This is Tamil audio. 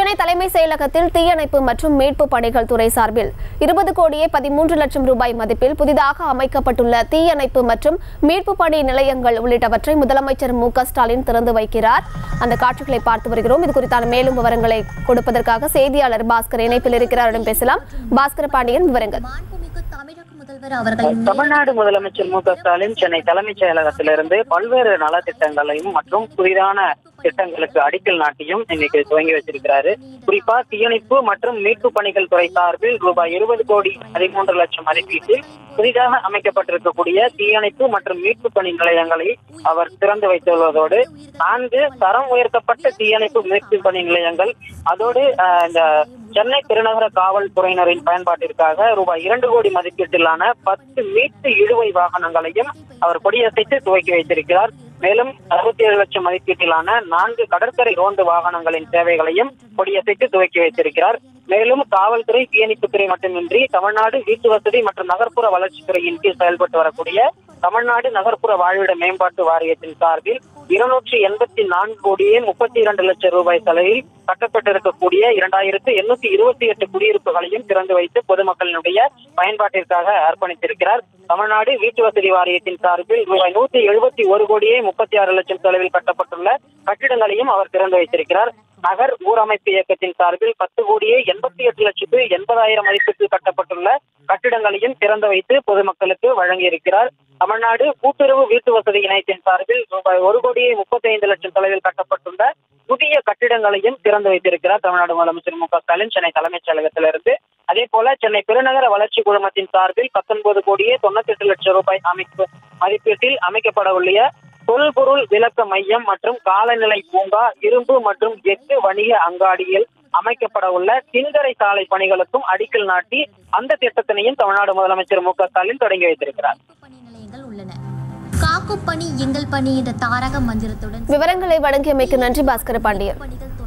சென்னை தலைமை செயலகத்தில் தீயணைப்பு மற்றும் மீட்பு பணிகள் துறை சார்பில் இருபது கோடியே பதிமூன்று லட்சம் ரூபாய் மதிப்பில் புதிதாக அமைக்கப்பட்டுள்ள தீயணைப்பு மற்றும் மீட்பு பணி நிலையங்கள் உள்ளிட்டவற்றை முதலமைச்சர் மு க ஸ்டாலின் திறந்து வைக்கிறார் அந்த காட்சிகளை பார்த்து வருகிறோம் இது குறித்தான மேலும் விவரங்களை கொடுப்பதற்காக செய்தியாளர் பாஸ்கர் இணைப்பில் இருக்கிறாரிடம் பேசலாம் பாஸ்கர் பாண்டியன் விவரங்கள் மாண்புமிகு தமிழக முதல்வர் அவர்களின் தமிழ்நாடு முதலமைச்சர் மு க ஸ்டாலின் சென்னை தலைமைச் செயலகத்திலிருந்து பல்வேறு நலத்திட்டங்களையும் மற்றும் புதிதான திட்டங்களுக்கு அடிக்கல் நாட்டியும் இன்னைக்கு துவங்கி வச்சிருக்கிறாரு குறிப்பா தீயணைப்பு மற்றும் மீட்பு பணிகள் துறை சார்பில் ரூபாய் இருபது கோடி பதிமூன்று லட்சம் மதிப்பீட்டில் புதிதாக அமைக்கப்பட்டிருக்கக்கூடிய தீயணைப்பு மற்றும் மீட்பு பணி நிலையங்களை அவர் திறந்து வைத்துள்ளதோடு நான்கு தரம் உயர்த்தப்பட்ட தீயணைப்பு மீட்பு பணி நிலையங்கள் அதோடு அஹ், இந்த சென்னை பெருநகர காவல்துறையினரின் பயன்பாட்டிற்காக ரூபாய் இரண்டு கோடி மதிப்பீட்டிலான பத்து மீட்பு இழுவை வாகனங்களையும் அவர் கொடியசைத்து துவக்கி வைத்திருக்கிறார் மேலும் அறுபத்தி ஏழு லட்சம் மதிப்பீட்டிலான நான்கு கடற்கரை ரோந்து வாகனங்களின் சேவைகளையும் கொடியசைத்து துவக்கி வைத்திருக்கிறார் மேலும் காவல்துறை தீயணைப்புத்துறை மட்டுமின்றி தமிழ்நாடு வீட்டு வசதி மற்றும் நகர்ப்புற வளர்ச்சித்துறையின் கீழ் செயல்பட்டு வரக்கூடிய தமிழ்நாடு நகர்ப்புற வாழ்விட மேம்பாட்டு வாரியத்தின் சார்பில் இருநூற்றி எண்பத்தி நான்கு கோடியே முப்பத்தி இரண்டு லட்சம் ரூபாய் செலவில் கட்டப்பட்டிருக்கக்கூடிய இரண்டாயிரத்து எண்ணூத்தி இருபத்தி எட்டு குடியிருப்புகளையும் திறந்து வைத்து பொதுமக்களினுடைய பயன்பாட்டிற்காக அர்ப்பணித்திருக்கிறார் தமிழ்நாடு வீட்டு வசதி வாரியத்தின் சார்பில் ரூபாய் நூத்தி எழுபத்தி ஒரு கோடியே முப்பத்தி ஆறு லட்சம் செலவில் கட்டப்பட்டுள்ள கட்டிடங்களையும் அவர் திறந்து வைத்திருக்கிறார் நகர் ஊரமைப்பு இயக்கத்தின் சார்பில் பத்து கோடியே எண்பத்தி எட்டு லட்சத்து எண்பதாயிரம் மதிப்பிற்கு கட்டப்பட்டுள்ள கட்டிடங்களையும் திறந்து வைத்து பொதுமக்களுக்கு வழங்கியிருக்கிறார் தமிழ்நாடு கூட்டுறவு வீட்டு வசதி இணையத்தின் சார்பில் ரூபாய் ஒரு கோடியே முப்பத்தி ஐந்து லட்சம் செலவில் கட்டப்பட்டுள்ள புதிய கட்டிடங்களையும் திறந்து வைத்திருக்கிறார் தமிழ்நாடு முதலமைச்சர் மு க ஸ்டாலின் சென்னை தலைமைச் செயலகத்திலிருந்து அதே போல சென்னை பெருநகர வளர்ச்சி குழுமத்தின் சார்பில் பத்தொன்பது கோடியே தொண்ணூத்தி எட்டு லட்சம் ரூபாய் அமைப்பு மதிப்பீட்டில் அமைக்கப்பட உள்ள தொல்பொருள் விளக்க மையம் மற்றும் காலநிலை பூங்கா இரும்பு மற்றும் எஃகு வணிக அங்காடியில் அமைக்கப்பட உள்ள திங்கரை சாலை பணிகளுக்கும் அடிக்கல் நாட்டி அந்த திட்டத்தினையும் தமிழ்நாடு முதலமைச்சர் மு க ஸ்டாலின் தொடங்கி வைத்திருக்கிறார் பணி நிலையங்கள் உள்ளன காக்கும் பணி எங்கள் பணி என்ற தாரக மந்திரத்துடன் விவரங்களை வழங்கியமைக்கு நன்றி பாஸ்கர் பாண்டியன் பணிகள்